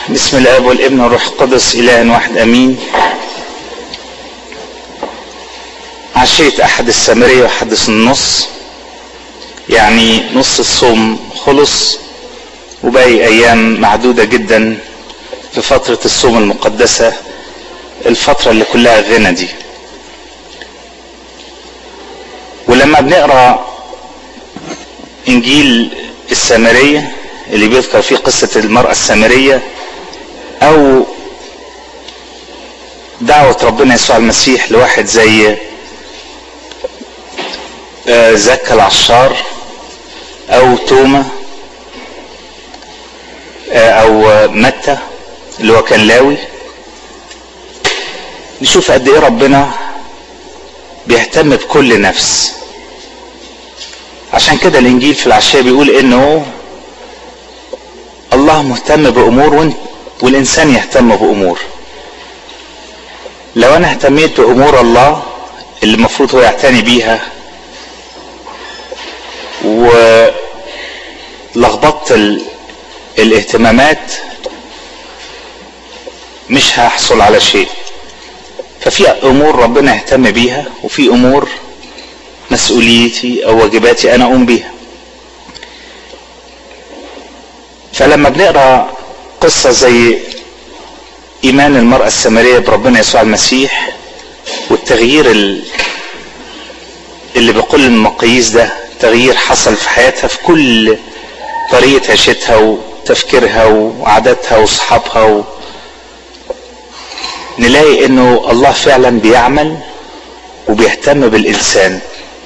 بسم الاب والابن والروح القدس اله واحد امين عشية احد السامرية وحدث النص يعني نص الصوم خلص وباقي ايام معدودة جدا في فترة الصوم المقدسة الفترة اللي كلها غنى دي ولما بنقرا انجيل السامرية اللي بيذكر فيه قصة المرأة السامرية او دعوة ربنا يسوع المسيح لواحد زي زكا العشار او توما او متى اللي هو كان لاوي نشوف قد ايه ربنا بيهتم بكل نفس عشان كده الانجيل في العشاء بيقول انه الله مهتم بامور وانت والانسان يهتم بامور لو انا اهتميت بامور الله اللي المفروض هو يعتني بيها ولخبطت ال... الاهتمامات مش هحصل على شيء ففي امور ربنا يهتم بيها وفي امور مسؤوليتي او واجباتي انا اقوم بيها فلما بنقرا قصة زي إيمان المرأة السامرية بربنا يسوع المسيح والتغيير اللي بكل المقاييس ده تغيير حصل في حياتها في كل طريقة عيشتها وتفكيرها وعاداتها وصحابها و... نلاقي انه الله فعلا بيعمل وبيهتم بالانسان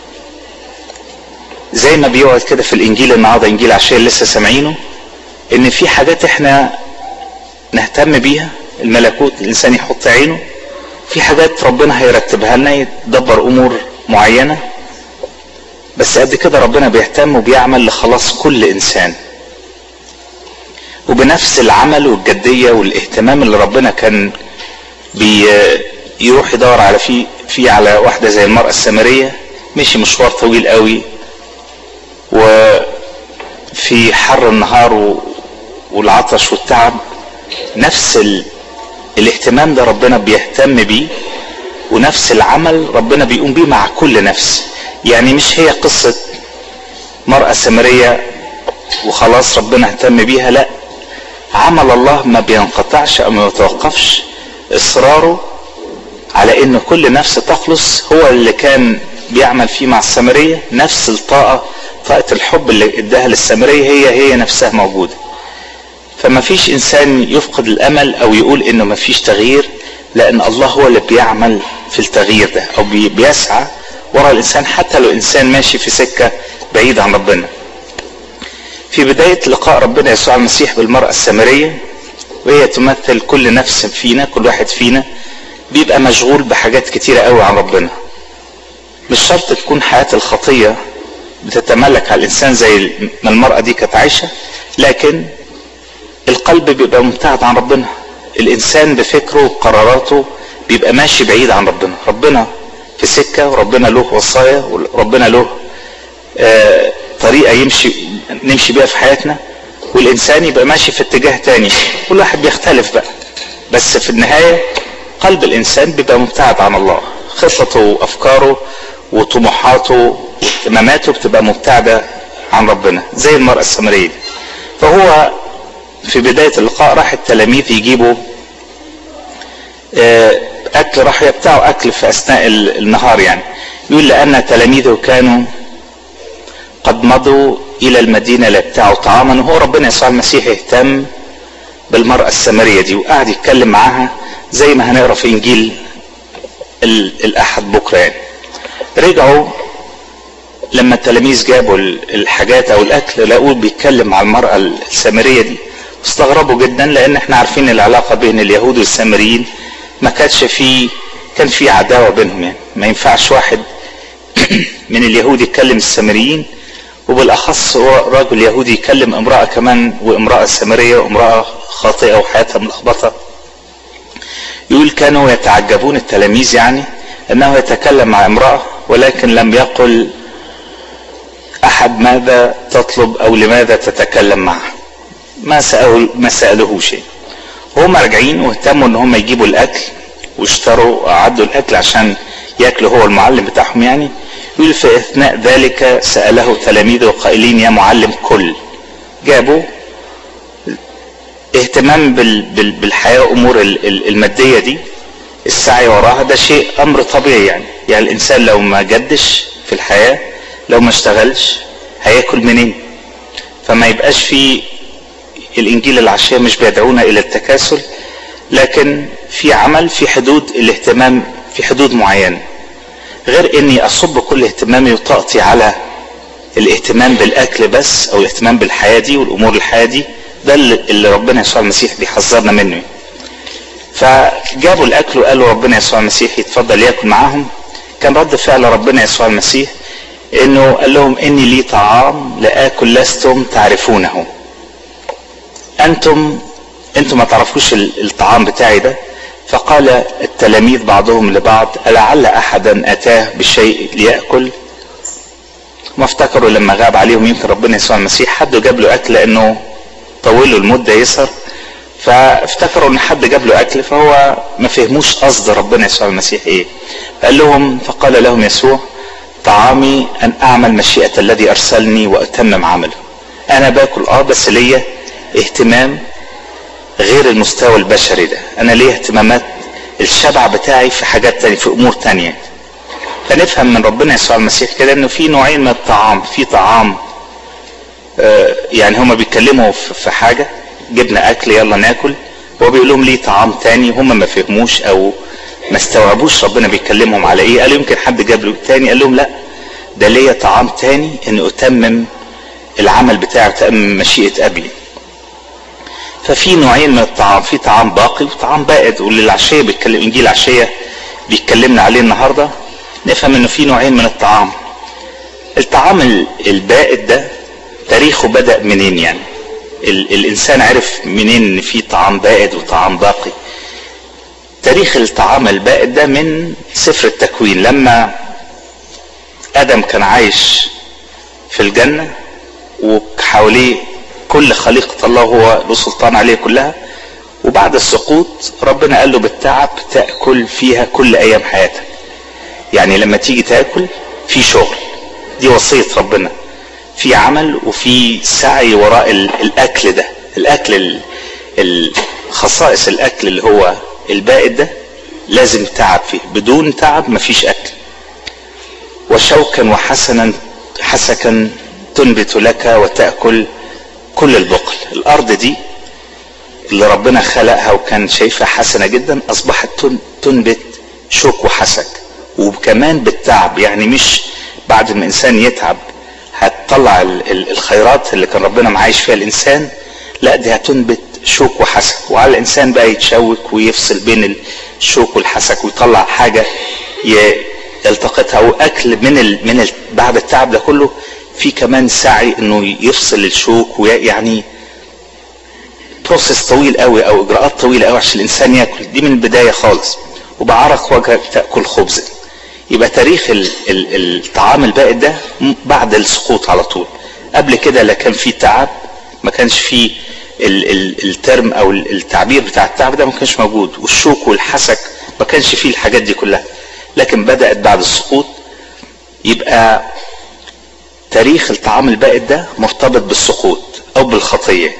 زي ما بيقعد كده في الانجيل النهارده انجيل عشان لسه سامعينه ان في حاجات احنا نهتم بيها الملكوت الانسان يحط عينه في حاجات ربنا هيرتبها لنا يدبر امور معينه بس قد كده ربنا بيهتم وبيعمل لخلاص كل انسان وبنفس العمل والجديه والاهتمام اللي ربنا كان بيروح يدور على فيه فيه على واحده زي المراه السامريه مشي مشوار طويل قوي وفي حر النهار والعطش والتعب نفس ال... الاهتمام ده ربنا بيهتم بيه ونفس العمل ربنا بيقوم بيه مع كل نفس يعني مش هي قصة مرأة سامرية وخلاص ربنا اهتم بيها لا عمل الله ما بينقطعش او ما يتوقفش اصراره على ان كل نفس تخلص هو اللي كان بيعمل فيه مع السامرية نفس الطاقة طاقة الحب اللي اداها للسامرية هي هي نفسها موجودة فما فيش انسان يفقد الامل او يقول انه ما فيش تغيير لان الله هو اللي بيعمل في التغيير ده او بيسعى ورا الانسان حتى لو انسان ماشي في سكة بعيد عن ربنا في بداية لقاء ربنا يسوع المسيح بالمرأة السامرية وهي تمثل كل نفس فينا كل واحد فينا بيبقى مشغول بحاجات كتيرة قوي عن ربنا مش شرط تكون حياة الخطية بتتملك على الانسان زي ما المرأة دي كانت عايشة لكن القلب بيبقى مبتعد عن ربنا الانسان بفكره وقراراته بيبقى ماشي بعيد عن ربنا ربنا في سكة وربنا له وصايا وربنا له آه طريقة يمشي نمشي بيها في حياتنا والانسان يبقى ماشي في اتجاه تاني كل واحد بيختلف بقى بس في النهاية قلب الانسان بيبقى مبتعد عن الله خططه وافكاره وطموحاته واهتماماته بتبقى مبتعدة عن ربنا زي المرأة السامرية دي فهو في بداية اللقاء راح التلاميذ يجيبوا أكل راح يبتاعوا أكل في أثناء النهار يعني يقول لأن تلاميذه كانوا قد مضوا إلى المدينة ليبتاعوا طعاما وهو ربنا يسوع المسيح اهتم بالمرأة السامرية دي وقعد يتكلم معاها زي ما هنقرا في إنجيل الأحد بكرة يعني رجعوا لما التلاميذ جابوا الحاجات أو الأكل لقوه بيتكلم مع المرأة السامرية دي استغربوا جدا لان احنا عارفين العلاقة بين اليهود والسامريين ما كانش في كان في عداوة بينهم يعني ما ينفعش واحد من اليهود يتكلم السامريين وبالاخص هو راجل يهودي يكلم امرأة كمان وامرأة سامرية وامرأة خاطئة وحياتها ملخبطة يقول كانوا يتعجبون التلاميذ يعني انه يتكلم مع امرأة ولكن لم يقل احد ماذا تطلب او لماذا تتكلم معه ما سأل ما سألوه شيء وهم راجعين واهتموا ان هم يجيبوا الاكل واشتروا عدوا الاكل عشان ياكلوا هو المعلم بتاعهم يعني يقول في اثناء ذلك ساله تلاميذه قائلين يا معلم كل جابوا اهتمام بالحياه وامور الماديه دي السعي وراها ده شيء امر طبيعي يعني يعني الانسان لو ما جدش في الحياه لو ما اشتغلش هياكل منين فما يبقاش في الانجيل العشيه مش بيدعونا الى التكاسل لكن في عمل في حدود الاهتمام في حدود معينه غير اني اصب كل اهتمامي وطاقتي على الاهتمام بالاكل بس او الاهتمام بالحياه دي والامور الحياه دي ده اللي ربنا يسوع المسيح بيحذرنا منه فجابوا الاكل وقالوا ربنا يسوع المسيح يتفضل ياكل معاهم كان رد فعل ربنا يسوع المسيح انه قال لهم اني لي طعام لاكل لستم تعرفونه انتم انتم ما تعرفوش الطعام بتاعي ده فقال التلاميذ بعضهم لبعض ألعل أحدا أتاه بشيء ليأكل ما افتكروا لما غاب عليهم يمكن ربنا يسوع المسيح حد جاب له أكل لأنه طولوا المدة يسر فافتكروا ان حد جاب له اكل فهو ما فهموش قصد ربنا يسوع المسيح ايه قال لهم فقال لهم يسوع طعامي ان اعمل مشيئة الذي ارسلني واتمم عمله انا باكل اه بس ليا اهتمام غير المستوى البشري ده انا ليا اهتمامات الشبع بتاعي في حاجات تانية في امور تانية فنفهم من ربنا يسوع المسيح كده انه في نوعين من الطعام في طعام آه يعني هما بيتكلموا في حاجة جبنا اكل يلا ناكل هو بيقول لهم ليه طعام تاني هم ما فهموش او ما استوعبوش ربنا بيكلمهم على ايه قالوا يمكن حد جاب له تاني قال لهم لا ده ليا طعام تاني ان اتمم العمل بتاعي اتمم مشيئة ابي ففي نوعين من الطعام في طعام باقي وطعام بائد واللي العشية بيتكلم انجيل العشية بيتكلمنا عليه النهاردة نفهم انه في نوعين من الطعام الطعام البائد ده تاريخه بدأ منين يعني الانسان عرف منين ان في طعام بائد وطعام باقي تاريخ الطعام البائد ده من سفر التكوين لما ادم كان عايش في الجنة وحواليه كل خليقة الله هو له سلطان عليه كلها وبعد السقوط ربنا قال له بالتعب تأكل فيها كل أيام حياتك يعني لما تيجي تأكل في شغل دي وصية ربنا في عمل وفي سعي وراء الأكل ده الأكل خصائص الأكل اللي هو البائد ده لازم تعب فيه بدون تعب مفيش أكل وشوكا وحسنا حسكا تنبت لك وتأكل كل البقل الارض دي اللي ربنا خلقها وكان شايفها حسنه جدا اصبحت تنبت شوك وحسك وكمان بالتعب يعني مش بعد ما الانسان يتعب هتطلع الخيرات اللي كان ربنا معايش فيها الانسان لا دي هتنبت شوك وحسك وعلى الانسان بقى يتشوك ويفصل بين الشوك والحسك ويطلع حاجه يلتقطها واكل من ال من ال بعد التعب ده كله في كمان سعي انه يفصل الشوك ويعني بروسيس طويل قوي او اجراءات طويله قوي عشان الانسان ياكل دي من البدايه خالص وبعرق وجهك تاكل خبز يبقى تاريخ ال ال الطعام البائد ده بعد السقوط على طول قبل كده لا كان في تعب ما كانش في ال ال الترم او التعبير بتاع التعب ده ما كانش موجود والشوك والحسك ما كانش فيه الحاجات دي كلها لكن بدات بعد السقوط يبقى تاريخ الطعام البائد ده مرتبط بالسقوط او بالخطيه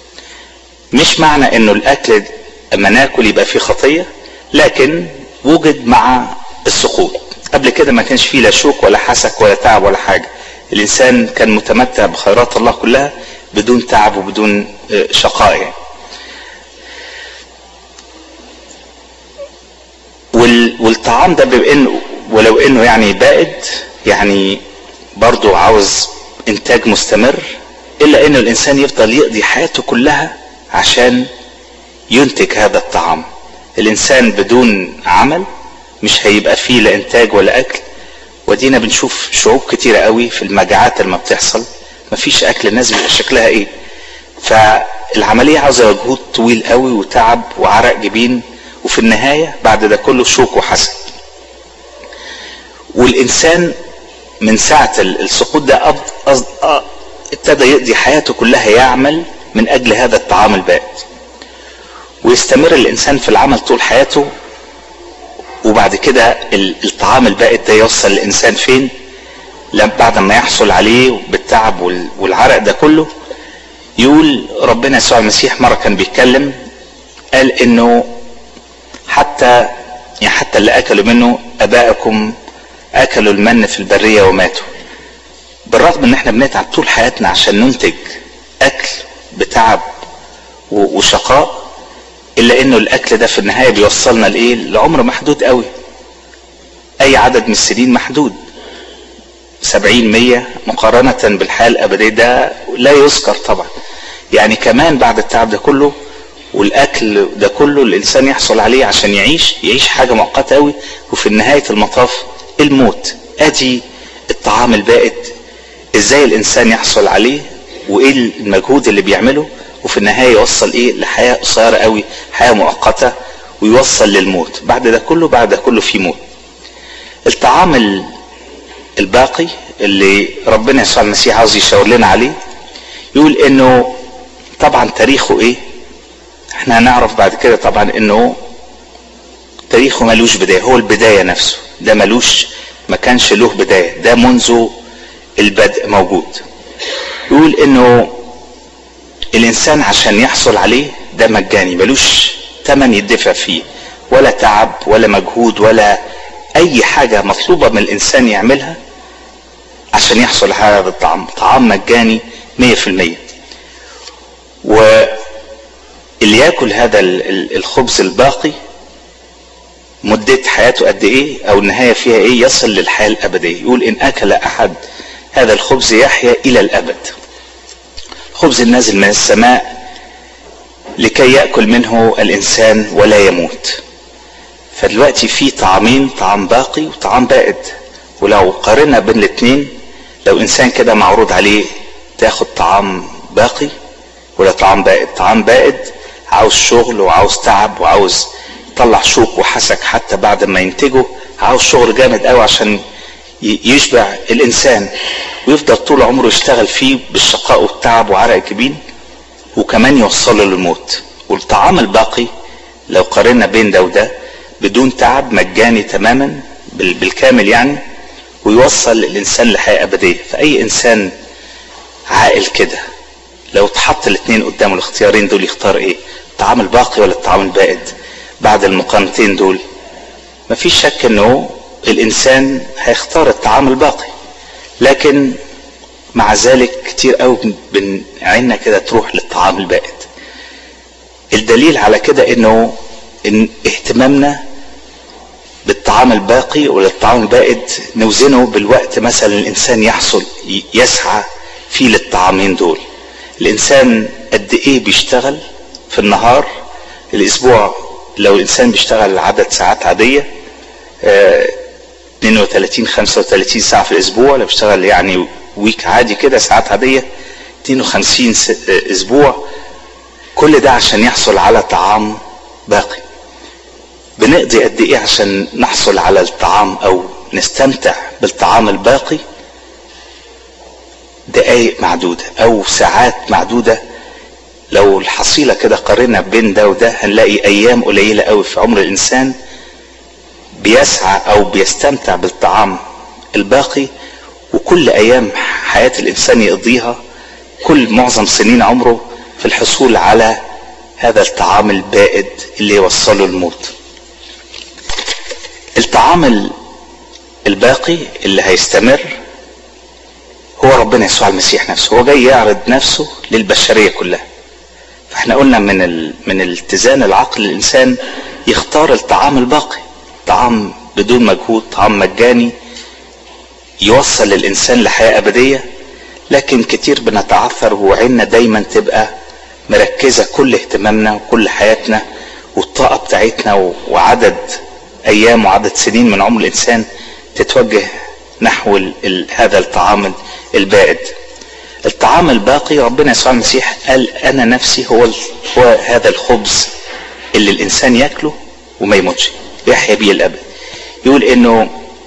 مش معنى انه الاكل اما ناكل يبقى فيه خطيه لكن وجد مع السقوط قبل كده ما كانش فيه لا شوك ولا حسك ولا تعب ولا حاجه الانسان كان متمتع بخيرات الله كلها بدون تعب وبدون شقاء يعني. والطعام ده بما انه ولو انه يعني بائد يعني برضه عاوز انتاج مستمر الا انه الانسان يفضل يقضي حياته كلها عشان ينتج هذا الطعام الانسان بدون عمل مش هيبقى فيه لا انتاج ولا اكل ودينا بنشوف شعوب كتيرة قوي في المجاعات لما بتحصل مفيش اكل الناس بيبقى شكلها ايه فالعملية عاوزة مجهود طويل قوي وتعب وعرق جبين وفي النهاية بعد ده كله شوك وحسد والانسان من ساعة السقوط ده ابتدى يقضي حياته كلها يعمل من اجل هذا الطعام البائد ويستمر الانسان في العمل طول حياته وبعد كده الطعام البائد ده يوصل الانسان فين لما بعد ما يحصل عليه بالتعب والعرق ده كله يقول ربنا يسوع المسيح مره كان بيتكلم قال انه حتى يعني حتى اللي اكلوا منه ابائكم اكلوا المن في البريه وماتوا بالرغم ان احنا بنتعب طول حياتنا عشان ننتج اكل بتعب وشقاء الا انه الاكل ده في النهايه بيوصلنا لايه لعمر محدود قوي اي عدد من السنين محدود سبعين مية مقارنة بالحياة الأبدية ده لا يذكر طبعا يعني كمان بعد التعب ده كله والأكل ده كله الإنسان يحصل عليه عشان يعيش يعيش حاجة مؤقتة أوي وفي نهاية المطاف الموت أدي الطعام البائد إزاي الإنسان يحصل عليه وإيه المجهود اللي بيعمله وفي النهاية يوصل إيه لحياة قصيرة أوي حياة مؤقتة ويوصل للموت بعد ده كله بعد ده كله في موت الطعام الباقي اللي ربنا يسوع المسيح عاوز يشاور لنا عليه يقول انه طبعا تاريخه ايه احنا هنعرف بعد كده طبعا انه تاريخه ملوش بداية هو البداية نفسه ده ملوش ما كانش له بداية ده منذ البدء موجود يقول انه الانسان عشان يحصل عليه ده مجاني ملوش تمن يدفع فيه ولا تعب ولا مجهود ولا اي حاجة مطلوبة من الانسان يعملها عشان يحصل على هذا الطعام طعام مجاني مية في المية واللي ياكل هذا الخبز الباقي مدة حياته قد ايه او النهاية فيها ايه يصل للحياة الابدية يقول ان اكل احد هذا الخبز يحيا الى الابد خبز النازل من السماء لكي ياكل منه الانسان ولا يموت فدلوقتي في طعامين طعام باقي وطعام بائد ولو قارنا بين الاثنين لو انسان كده معروض عليه تاخد طعام باقي ولا طعام بائد طعام بائد عاوز شغل وعاوز تعب وعاوز يطلع شوك وحسك حتى بعد ما ينتجه عاوز شغل جامد قوي عشان يشبع الانسان ويفضل طول عمره يشتغل فيه بالشقاء والتعب وعرق الجبين وكمان يوصله للموت والطعام الباقي لو قارنا بين ده وده بدون تعب مجاني تماما بالكامل يعني ويوصل الانسان لحياه ابديه فاي انسان عاقل كده لو اتحط الاثنين قدامه الاختيارين دول يختار ايه الطعام الباقي ولا الطعام البائد بعد المقارنتين دول مفيش شك انه الانسان هيختار الطعام الباقي لكن مع ذلك كتير قوي عيننا كده تروح للطعام البائد الدليل على كده انه ان اهتمامنا بالطعام الباقي ولا الطعام البائد نوزنه بالوقت مثلا الانسان يحصل يسعى فيه للطعامين دول الانسان قد ايه بيشتغل في النهار الاسبوع لو الانسان بيشتغل عدد ساعات عاديه اه 32 35 ساعه في الاسبوع لو بيشتغل يعني ويك عادي كده ساعات عاديه 52 اسبوع كل ده عشان يحصل على طعام باقي بنقضي قد ايه عشان نحصل على الطعام او نستمتع بالطعام الباقي دقايق معدودة او ساعات معدودة لو الحصيلة كده قارنا بين ده وده هنلاقي ايام قليلة قوي في عمر الانسان بيسعى او بيستمتع بالطعام الباقي وكل ايام حياة الانسان يقضيها كل معظم سنين عمره في الحصول على هذا الطعام البائد اللي يوصله الموت الطعام الباقي اللي هيستمر هو ربنا يسوع المسيح نفسه هو جاي يعرض نفسه للبشريه كلها فاحنا قلنا من ال... من الاتزان العقل الانسان يختار الطعام الباقي طعام بدون مجهود طعام مجاني يوصل الانسان لحياه ابديه لكن كتير بنتعثر وعيننا دايما تبقى مركزه كل اهتمامنا وكل حياتنا والطاقه بتاعتنا وعدد ايام وعدد سنين من عمر الانسان تتوجه نحو هذا الطعام البائد الطعام الباقي ربنا يسوع المسيح قال انا نفسي هو هو هذا الخبز اللي الانسان ياكله وما يموتش يحيا به الابد يقول انه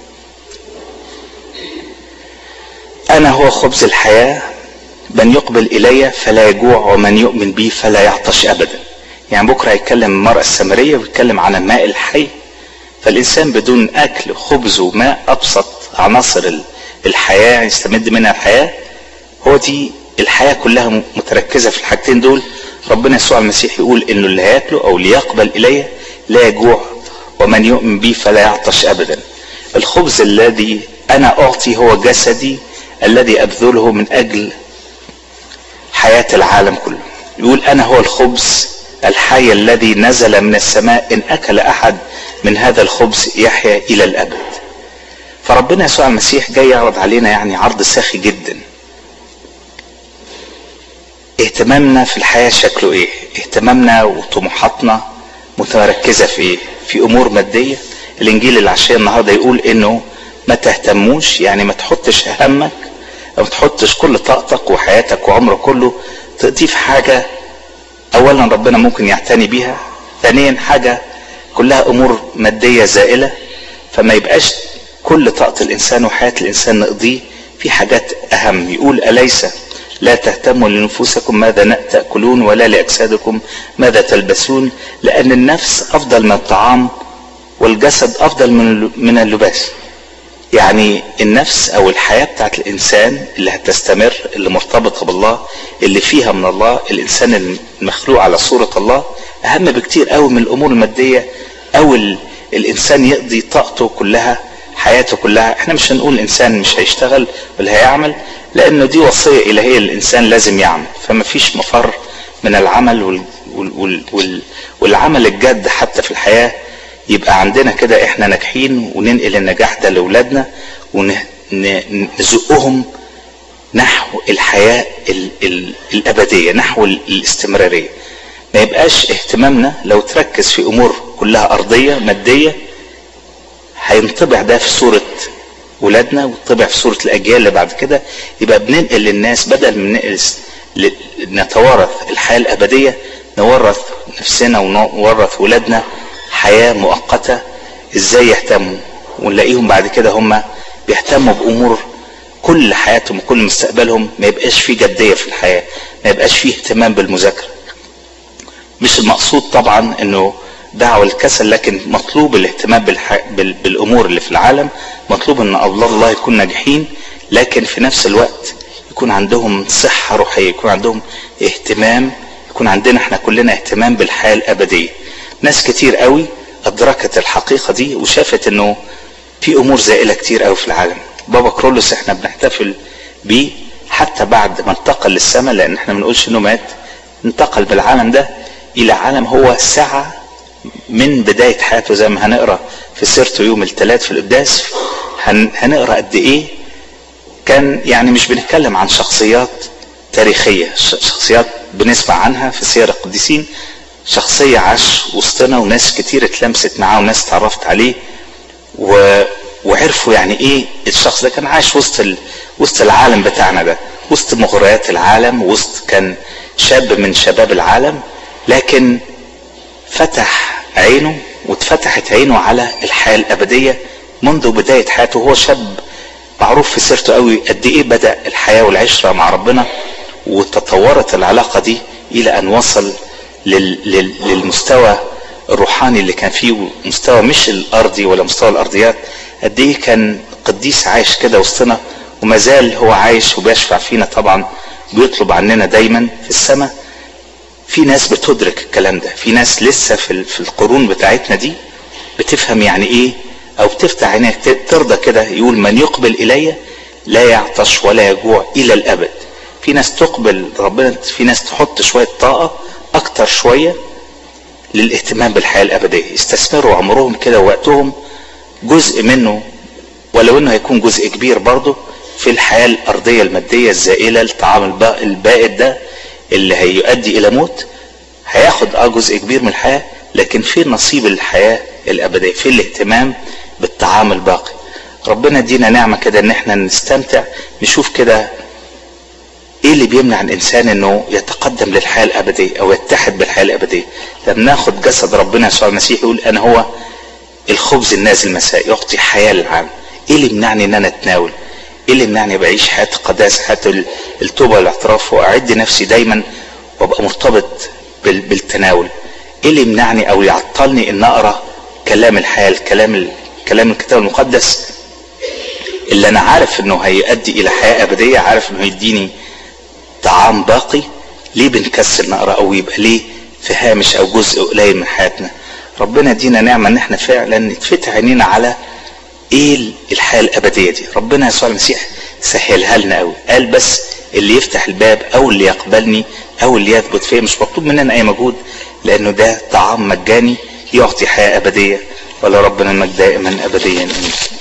انا هو خبز الحياه من يقبل الي فلا يجوع ومن يؤمن بي فلا يعطش ابدا يعني بكره هيتكلم المرأة السامرية ويتكلم عن الماء الحي فالإنسان بدون أكل خبز وماء أبسط عناصر الحياة يستمد منها الحياة هو دي الحياة كلها متركزة في الحاجتين دول ربنا يسوع المسيح يقول إنه اللي هياكله أو اللي يقبل إليه لا يجوع ومن يؤمن بي فلا يعطش أبدا الخبز الذي أنا أعطي هو جسدي الذي أبذله من أجل حياة العالم كله يقول أنا هو الخبز الحي الذي نزل من السماء إن أكل أحد من هذا الخبز يحيا إلى الأبد فربنا يسوع المسيح جاي يعرض علينا يعني عرض ساخي جدا اهتمامنا في الحياة شكله ايه اهتمامنا وطموحاتنا متركزة في ايه في امور مادية الانجيل العشية النهاردة يقول انه ما تهتموش يعني ما تحطش همك او ما تحطش كل طاقتك وحياتك وعمرك كله تقضيه في حاجة اولا ربنا ممكن يعتني بيها ثانيا حاجة كلها امور مادية زائلة فما يبقاش كل طاقة الانسان وحياة الانسان نقضيه في حاجات اهم يقول اليس لا تهتموا لنفوسكم ماذا تأكلون ولا لأجسادكم ماذا تلبسون لأن النفس أفضل من الطعام والجسد أفضل من من اللباس يعني النفس أو الحياة بتاعت الإنسان اللي هتستمر اللي مرتبطة بالله اللي فيها من الله الإنسان المخلوق على صورة الله أهم بكتير قوي من الأمور المادية أو الإنسان يقضي طاقته كلها حياته كلها احنا مش هنقول الإنسان مش هيشتغل ولا هيعمل لانه دي وصيه الهيه الانسان لازم يعمل فما فيش مفر من العمل وال وال وال والعمل الجاد حتى في الحياه يبقى عندنا كده احنا ناجحين وننقل النجاح ده لاولادنا ونزقهم نحو الحياه ال ال الابديه نحو الاستمراريه ما يبقاش اهتمامنا لو تركز في امور كلها ارضيه ماديه هينطبع ده في صوره ولادنا وطبع في صورة الأجيال اللي بعد كده يبقى بننقل للناس بدل من نقل نتوارث الحياة الأبدية نورث نفسنا ونورث ولادنا حياة مؤقتة ازاي يهتموا ونلاقيهم بعد كده هم بيهتموا بأمور كل حياتهم وكل مستقبلهم ما يبقاش فيه جدية في الحياة ما يبقاش فيه اهتمام بالمذاكرة مش المقصود طبعا انه دعوة الكسل لكن مطلوب الاهتمام بالح... بال... بالامور اللي في العالم مطلوب ان اولاد الله يكون ناجحين لكن في نفس الوقت يكون عندهم صحة روحية يكون عندهم اهتمام يكون عندنا احنا كلنا اهتمام بالحياة الابدية ناس كتير قوي ادركت الحقيقة دي وشافت انه في امور زائلة كتير قوي في العالم بابا كرولوس احنا بنحتفل بيه حتى بعد ما انتقل للسماء لان احنا ما بنقولش انه مات انتقل بالعالم ده الى عالم هو ساعة من بداية حياته زي ما هنقرا في سيرته يوم الثلاث في القداس هن هنقرا قد ايه كان يعني مش بنتكلم عن شخصيات تاريخية شخصيات بنسمع عنها في سير القديسين شخصية عاش وسطنا وناس كتير اتلمست معاه وناس تعرفت عليه و... وعرفوا يعني ايه الشخص ده كان عايش وسط ال... وسط العالم بتاعنا ده وسط مغريات العالم وسط كان شاب من شباب العالم لكن فتح عينه واتفتحت عينه على الحياة الأبدية منذ بداية حياته هو شاب معروف في سيرته قوي قد ايه بدأ الحياة والعشرة مع ربنا وتطورت العلاقة دي إلى أن وصل لل... لل... للمستوى الروحاني اللي كان فيه مستوى مش الأرضي ولا مستوى الأرضيات قد ايه كان قديس عايش كده وسطنا وما زال هو عايش وبيشفع فينا طبعا بيطلب عننا دايما في السماء في ناس بتدرك الكلام ده في ناس لسه في في القرون بتاعتنا دي بتفهم يعني ايه او بتفتح عينيها ترضى كده يقول من يقبل الي لا يعطش ولا يجوع الى الابد في ناس تقبل ربنا في ناس تحط شويه طاقه اكتر شويه للاهتمام بالحياه الابديه يستثمروا عمرهم كده ووقتهم جزء منه ولو انه هيكون جزء كبير برضه في الحياه الارضيه الماديه الزائله الطعام البائد ده اللي هيؤدي الى موت هياخد اه جزء كبير من الحياه لكن في نصيب الحياه الابديه في الاهتمام بالطعام الباقي ربنا يدينا نعمه كده ان احنا نستمتع نشوف كده ايه اللي بيمنع الانسان انه يتقدم للحياه الابديه او يتحد بالحياه الابديه لما ناخد جسد ربنا يسوع المسيح يقول انا هو الخبز النازل مساء يعطي حياه للعالم ايه اللي يمنعني ان انا اتناول ايه اللي يمنعني بعيش حياه القداسه حياه التوبه والاعتراف واعد نفسي دايما وابقى مرتبط بالتناول ايه اللي يمنعني او يعطلني ان اقرا كلام الحياه الكلام كلام الكتاب المقدس اللي انا عارف انه هيؤدي الى حياه ابديه عارف انه هيديني طعام باقي ليه بنكسل نقرا او يبقى ليه في هامش او جزء قليل من حياتنا ربنا يدينا نعمه ان احنا فعلا نتفتح عينينا على ايه الحياه الابديه دي ربنا يسوع المسيح سهلها لنا قوي قال بس اللي يفتح الباب او اللي يقبلني او اللي يثبت فيه مش مطلوب مننا اي مجهود لانه ده طعام مجاني يعطي حياه ابديه ولربنا المجد دائما ابديا امين